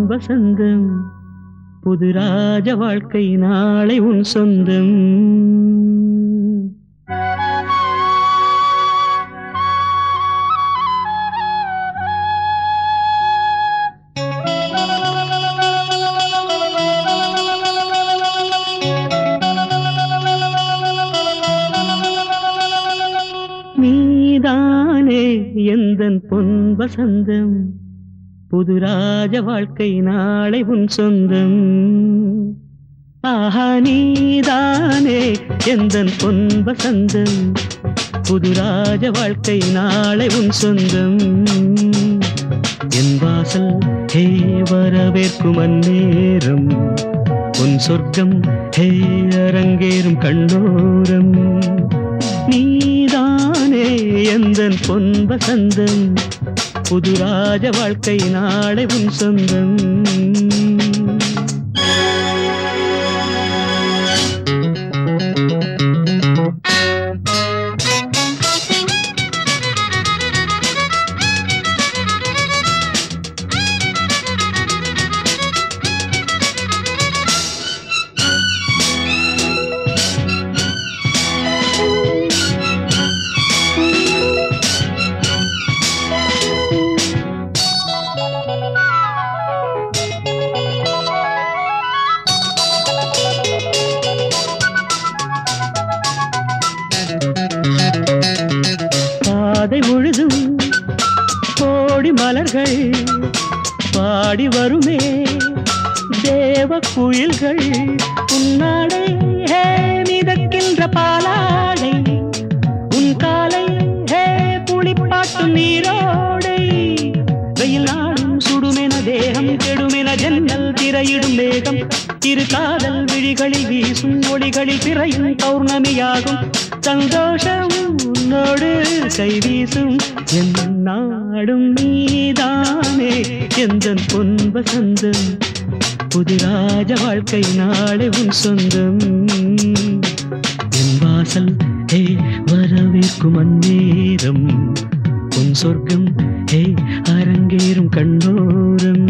வசந்தம் புது ராஜ வாழ்க்கை நாளை உன் சொந்தம் நீதானே எந்தன் பொன் வசந்தம் புது ராஜ வாழ்க்கை நாளை உன் சொந்தம் ஆஹா நீதானே எந்தன் பொன் வசந்தம் புது ராஜ வாழ்க்கை நாளை உன் சொந்தம் என் வாசல் ஹே வரவேற்கும் அந்நேரம் உன் சொர்க்கம் ஹே அரங்கேறும் கண்ணோரம் நீதானே எந்தன் பொன் வசந்தம் புது ராஜ வாழ்க்கை நாளை உன் சொந்தம் பாதை முழுதும் கோடி மலர்கள் பாடி வருமே தேவ குயில்கள் உன்னாடை ஹே மிதக்கின்ற பாலாடை உன் காலை ஹே புளிப்பாட்டும் நீரோடை வெயில் நாடும் சுடுமென தேகம் கெடுமென ஜன்னல் திரையிடும் மேகம் இரு காதல் விழிகளில் வீசும் ஒளிகளில் பிறையும் பௌர்ணமியாகும் சந்தோஷம் உன்னோடு கை வீசும் என் நாடும் நீதானே எந்த பொன் வசந்தம் புது ராஜ வாழ்க்கை நாளை உன் சொந்தம் என் வாசல் ஹே வரவேற்கும் அந்நேரம் உன் சொர்க்கம் ஹே அரங்கேறும் கண்ணோரம்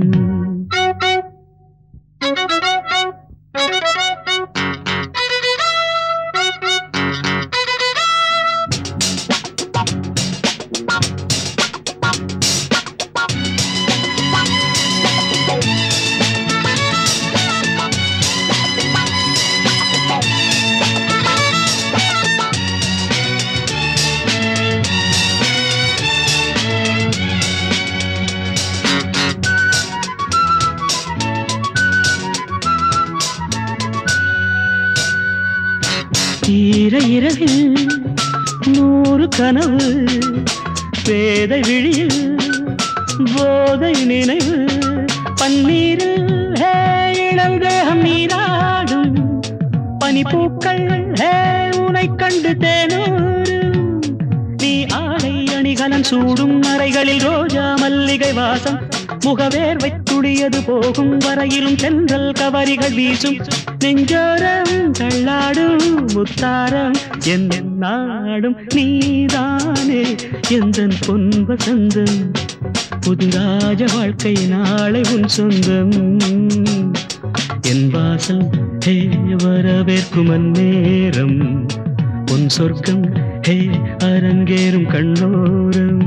தீர இரவில் நூறு கனவு பேதை விழியில் போதை நினைவு பன்னீரில் ஹே இளந்தேகம் நீராடும் பனிப்பூக்கள் ஹே உனை கண்டு தேனூரும் நீ ஆடை அணிகலன் சூடும் அறைகளில் ரோஜா மல்லிகை வாசம் முகவேர்வை துடியது போகும் வரையிலும் தென்றல் கவரிகள் வீசும் நெஞ்சோரம் தள்ளாடும் முத்தாரம் என் நாடும் நீதானே எந்த பொன் வசந்தம் புது ராஜ வாழ்க்கை நாளை உன் சொந்தம் என் வாசல் ஹே வரவேற்கும் அந்நேரம் உன் சொர்க்கம் ஹே அரங்கேறும் கண்ணோரம்